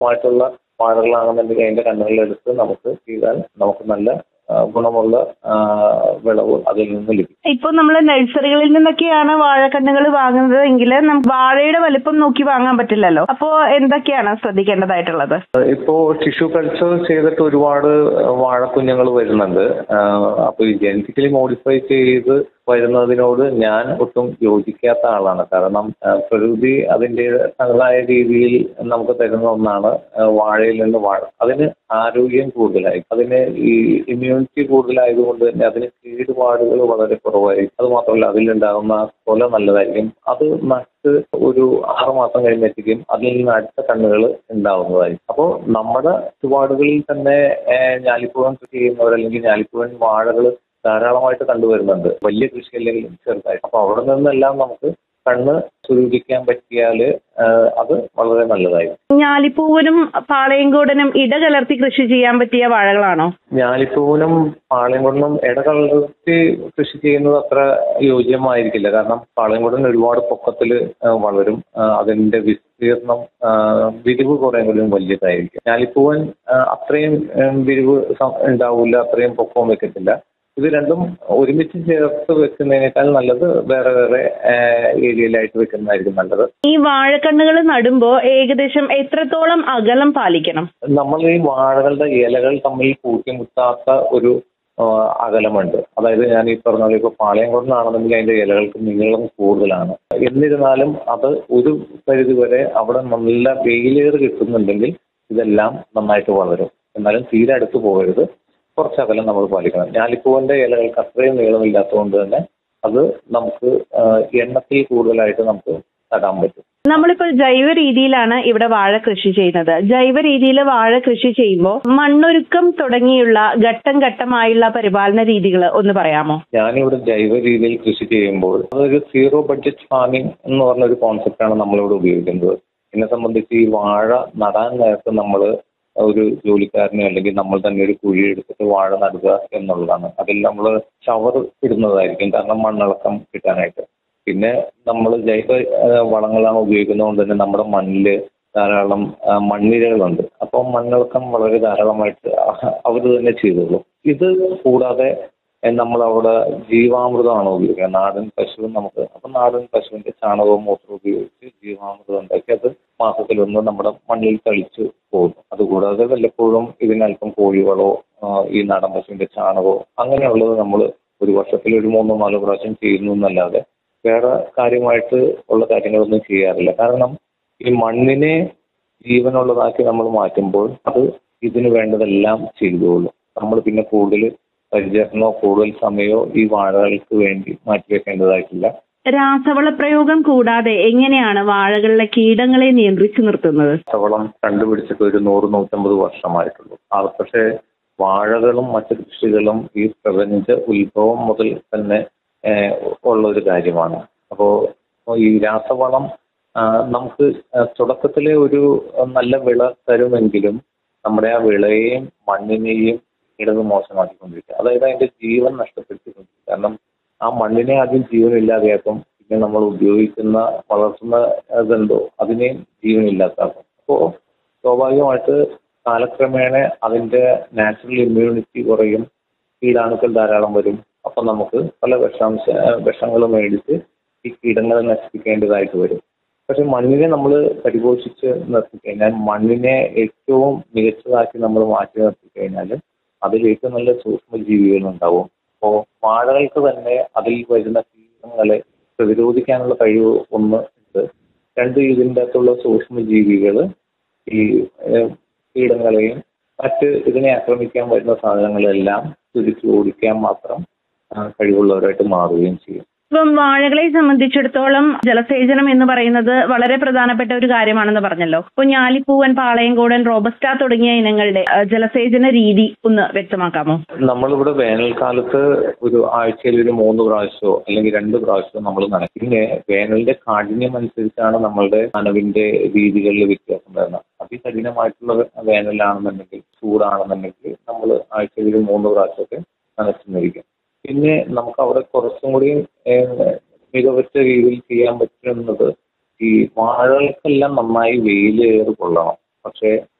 ആയിട്ടുള്ള വാഴകളാണെന്നുണ്ടെങ്കിൽ അതിന്റെ കണ്ണുകളെടുത്ത് നമുക്ക് ചെയ്താൽ നമുക്ക് നല്ല ആ, ഗുണമുള്ള ആ, വിളവ് അതിൽ നിന്ന് ലഭിക്കും ഇപ്പൊ നമ്മൾ നഴ്സറികളിൽ നിന്നൊക്കെയാണ് വാഴക്കണ്ണുകൾ വാങ്ങുന്നത് എങ്കിൽ നമുക്ക് വാഴയുടെ വലിപ്പം നോക്കി വാങ്ങാൻ പറ്റില്ലല്ലോ അപ്പോ എന്തൊക്കെയാണ് ശ്രദ്ധിക്കേണ്ടതായിട്ടുള്ളത് ഇപ്പോ ടിഷ്യൂ കൾച്ചർ ചെയ്തിട്ട് ഒരുപാട് വാഴക്കുഞ്ഞുങ്ങൾ വരുന്നുണ്ട് അപ്പൊ ഈ ജനറ്റിക്കലി മോഡിഫൈ ചെയ്ത് വരുന്നതിനോട് ഞാൻ ഒട്ടും യോജിക്കാത്ത ആളാണ് കാരണം ആ, പ്രകൃതി അതിൻ്റെ തനതായ രീതിയിൽ നമുക്ക് തരുന്ന ഒന്നാണ് ആ, വാഴയിൽ നിന്ന് വാഴ അതിന് ആരോഗ്യം കൂടുതലായി അതിന് ഈ ഇമ്മ്യൂണിറ്റി കൂടുതലായതുകൊണ്ട് തന്നെ അതിന് കേടുപാടുകൾ വളരെ കുറവായിരിക്കും അത് മാത്രമല്ല അതിലുണ്ടാകുന്ന കൊല നല്ലതായിരിക്കും അത് നട്ട് ഒരു ആറ് മാസം കഴിയുമ്പോഴത്തേക്കും അതിൽ നിന്ന് അടുത്ത കണ്ണുകൾ ഉണ്ടാവുന്നതായിരിക്കും അപ്പോൾ നമ്മുടെ ചുവടുകളിൽ തന്നെ ഏഹ്, ഞാലിപ്പൂവൻ കൃഷി ചെയ്യുന്നവർ അല്ലെങ്കിൽ ഞാലിപ്പൂവൻ വാഴകൾ ധാരാളമായിട്ട് കണ്ടുവരുന്നുണ്ട് വലിയ കൃഷി അല്ലെങ്കിലും ചെറുതായിട്ട് അപ്പോൾ അവിടെ നിന്നെല്ലാം നമുക്ക് കണ്ണ് സ്വരൂപിക്കാൻ പറ്റിയാൽ അത് വളരെ നല്ലതായിരിക്കും ഞാലിപ്പൂവനും പാളയംകോടനും ഇടകലർത്തി കൃഷി ചെയ്യാൻ പറ്റിയ വാഴകളാണോ ഞാലിപ്പൂവിനും പാളയംകുടനും ഇടകലർത്തി കൃഷി ചെയ്യുന്നത് അത്ര യോജ്യമായിരിക്കില്ല കാരണം പാളയംകുടൻ ഒരുപാട് പൊക്കത്തിൽ വളരും ആ, അതിന്റെ വിസ്തീർണം ആ, വിരിവ് കുറേ കൂടി വലിയതായിരിക്കും ഞാലിപ്പൂവൻ ആ, അത്രയും ഉം, വിരിവ് സം- ഉണ്ടാവില്ല അത്രയും പൊക്കവും വെക്കത്തില്ല ഇത് രണ്ടും ഒരുമിച്ച് ചേർത്ത് വെക്കുന്നതിനേക്കാൾ നല്ലത് വേറെ വേറെ ഏരിയയിലായിട്ട് വെക്കുന്നതായിരിക്കും നല്ലത് ഈ വാഴക്കണ്ണുകൾ നടുമ്പോ ഏകദേശം എത്രത്തോളം അകലം പാലിക്കണം നമ്മൾ ഈ വാഴകളുടെ ഇലകൾ തമ്മിൽ കൂട്ടിമുട്ടാത്ത ഒരു ആ, അകലമുണ്ട് അതായത് ഞാൻ ഈ പറഞ്ഞ പോലെ ഇപ്പോൾ പാളയംകുടനാണെന്നുണ്ടെങ്കിൽ അതിന്റെ ഇലകൾക്ക് നീളം കൂടുതലാണ് എന്നിരുന്നാലും അത് ഒരു പരിധി വരെ അവിടെ നല്ല വെയിലേറ് കിട്ടുന്നുണ്ടെങ്കിൽ ഇതെല്ലാം നന്നായിട്ട് വളരും എന്നാലും തീരെ അടുത്ത് പോകരുത് കുറച്ച് അകലം നമ്മൾ പാലിക്കണം ഞാലിപ്പൂവിന്റെ ഇലകൾക്ക് അത്രയും നീളമില്ലാത്തതുകൊണ്ട് തന്നെ അത് നമുക്ക് ആ, എണ്ണത്തിൽ കൂടുതലായിട്ട് നമുക്ക് നടാൻ പറ്റും നമ്മളിപ്പോൾ ജൈവ രീതിയിലാണ് ഇവിടെ വാഴ കൃഷി ചെയ്യുന്നത് ജൈവ രീതിയിൽ വാഴ കൃഷി ചെയ്യുമ്പോൾ മണ്ണൊരുക്കം തുടങ്ങിയുള്ള ഘട്ടം ഘട്ടമായുള്ള പരിപാലന രീതികൾ ഒന്ന് പറയാമോ ഞാനിവിടെ ജൈവ രീതിയിൽ കൃഷി ചെയ്യുമ്പോൾ അതൊരു സീറോ ബഡ്ജറ്റ് ഫാമിംഗ് എന്ന് പറഞ്ഞ ഒരു കോൺസെപ്റ്റാണ് നമ്മളിവിടെ ഉപയോഗിക്കുന്നത് എന്നെ സംബന്ധിച്ച് ഈ വാഴ നടാൻ നേരത്ത് നമ്മൾ ഒരു ജോലിക്കാരനെ അല്ലെങ്കിൽ നമ്മൾ തന്നെ ഒരു കുഴി എടുത്തിട്ട് വാഴ നടുക എന്നുള്ളതാണ് അതിൽ നമ്മൾ ഷവർ ഇടുന്നതായിരിക്കും കാരണം മണ്ണിളക്കം കിട്ടാനായിട്ട് പിന്നെ നമ്മൾ ജൈവ ആ, വളങ്ങളാണ് ഉപയോഗിക്കുന്നതുകൊണ്ട് തന്നെ നമ്മുടെ മണ്ണിൽ ധാരാളം ആ, മണ്ണിരകളുണ്ട് അപ്പോൾ മണ്ണിളക്കം വളരെ ധാരാളമായിട്ട് അവർ തന്നെ ചെയ്തോളും ഇത് കൂടാതെ നമ്മൾ അവിടെ ജീവാമൃതമാണ് ഉപയോഗിക്കുന്നത് നാടൻ പശു നമുക്ക് അപ്പൊ നാടൻ പശുവിന്റെ ചാണകവും മൂത്രവും ഉപയോഗിച്ച് ജീവാമൃതം ഉണ്ടാക്കി അത് മാസത്തിലൊന്ന് നമ്മുടെ മണ്ണിൽ തളിച്ച് പോകുന്നു അതുകൂടാതെ വല്ലപ്പോഴും ഇതിനല്പം കോഴിവളോ ആ, ഈ നാടൻ പശുവിന്റെ ചാണകമോ അങ്ങനെയുള്ളത് നമ്മൾ ഒരു വർഷത്തിൽ ഒരു മൂന്നോ നാലോ പ്രാവശ്യം ചെയ്യുന്നു എന്നല്ലാതെ വേറെ കാര്യമായിട്ട് ഉള്ള കാര്യങ്ങളൊന്നും ചെയ്യാറില്ല കാരണം ഈ മണ്ണിനെ ജീവനുള്ളതാക്കി നമ്മൾ മാറ്റുമ്പോൾ അത് ഇതിന് വേണ്ടതെല്ലാം ചെയ്തോളും നമ്മൾ പിന്നെ കൂടുതൽ പരിചരണമോ കൂടുതൽ സമയമോ ഈ വാഴകൾക്ക് വേണ്ടി മാറ്റിവെക്കേണ്ടതായിട്ടില്ല രാസവള പ്രയോഗം കൂടാതെ എങ്ങനെയാണ് വാഴകളിലെ കീടങ്ങളെ നിയന്ത്രിച്ചു നിർത്തുന്നത് ചവളം കണ്ടുപിടിച്ചിട്ട് ഒരു നൂറ് നൂറ്റമ്പത് വർഷമായിട്ടുള്ളൂ അത് പക്ഷേ വാഴകളും മറ്റു കൃഷികളും ഈ പ്രപഞ്ച ഉത്ഭവം മുതൽ തന്നെ ഏഹ്, ഉള്ള ഒരു കാര്യമാണ് അപ്പോൾ ഈ രാസവളം ആ, നമുക്ക് തുടക്കത്തിലെ ഒരു നല്ല വിള തരുമെങ്കിലും നമ്മുടെ ആ വിളയെയും മണ്ണിനെയും ഇടത് മോശമാക്കിക്കൊണ്ടിരിക്കുക അതായത് അതിന്റെ ജീവൻ നഷ്ടപ്പെടുത്തിക്കൊണ്ടിരിക്കുക കാരണം ആ മണ്ണിനെ ആദ്യം ജീവനില്ലാതെയാക്കും പിന്നെ നമ്മൾ ഉപയോഗിക്കുന്ന വളർത്തുന്ന ഇതുണ്ടോ അതിനെയും ജീവനില്ലാത്താക്കും അപ്പോൾ സ്വാഭാവികമായിട്ട് കാലക്രമേണ അതിന്റെ നാച്ചുറൽ ഇമ്മ്യൂണിറ്റി കുറയും കീടാണുക്കൾ ധാരാളം വരും അപ്പം നമുക്ക് പല വിഷാംശ വിഷങ്ങൾ മേടിച്ച് ഈ കീടങ്ങളെ നശിപ്പിക്കേണ്ടതായിട്ട് വരും പക്ഷെ മണ്ണിനെ നമ്മൾ പരിപോഷിച്ച് നിർത്തി കഴിഞ്ഞാൽ മണ്ണിനെ ഏറ്റവും മികച്ചതാക്കി നമ്മൾ മാറ്റി നിർത്തി കഴിഞ്ഞാൽ അതിൽ ഏറ്റവും നല്ല സൂക്ഷ്മജീവികൾ ഉണ്ടാവും അപ്പോൾ വാഴകൾക്ക് തന്നെ അതിൽ വരുന്ന കീടങ്ങളെ പ്രതിരോധിക്കാനുള്ള കഴിവ് ഒന്ന് ഉണ്ട് രണ്ട് ഇതിൻ്റെ അകത്തുള്ള സൂക്ഷ്മജീവികൾ ഈ ഏഹ്, കീടങ്ങളെയും മറ്റ് ഇതിനെ ആക്രമിക്കാൻ വരുന്ന സാധനങ്ങളെല്ലാം തിരിച്ചു ഓടിക്കാൻ മാത്രം ആ, കഴിവുള്ളവരായിട്ട് മാറുകയും ചെയ്യും ഇപ്പം വാഴകളെ സംബന്ധിച്ചിടത്തോളം ജലസേചനം എന്ന് പറയുന്നത് വളരെ പ്രധാനപ്പെട്ട ഒരു കാര്യമാണെന്ന് പറഞ്ഞല്ലോ ഇപ്പൊ ഞാലിപ്പൂവൻ പാളയംകോടൻ റോബസ്റ്റ തുടങ്ങിയ ഇനങ്ങളുടെ ആ, ജലസേചന രീതി ഒന്ന് വ്യക്തമാക്കാമോ നമ്മളിവിടെ വേനൽക്കാലത്ത് ഒരു ആഴ്ചയിൽ ഒരു മൂന്ന് പ്രാവശ്യമോ അല്ലെങ്കിൽ രണ്ട് പ്രാവശ്യമോ നമ്മൾ നനയ്ക്കും പിന്നെ വേനലിന്റെ കാഠിന്യം അനുസരിച്ചാണ് നമ്മളുടെ നനവിന്റെ രീതികളിൽ വ്യത്യാസം വരുന്നത് അതികഠിനമായിട്ടുള്ള വേനലാണെന്നുണ്ടെങ്കിൽ ചൂടാണെന്നുണ്ടെങ്കിൽ നമ്മൾ ആഴ്ചയിൽ ഒരു മൂന്ന് പ്രാവശ്യമൊക്കെ നനച്ചുന്നിരിക്കും പിന്നെ നമുക്ക് അവിടെ കുറച്ചും കൂടി ഏഹ്, മികവുറ്റ രീതിയിൽ ചെയ്യാൻ പറ്റുന്നത് ഈ വാഴകൾക്കെല്ലാം നന്നായി വെയിലേറ് കൊള്ളണം പക്ഷേ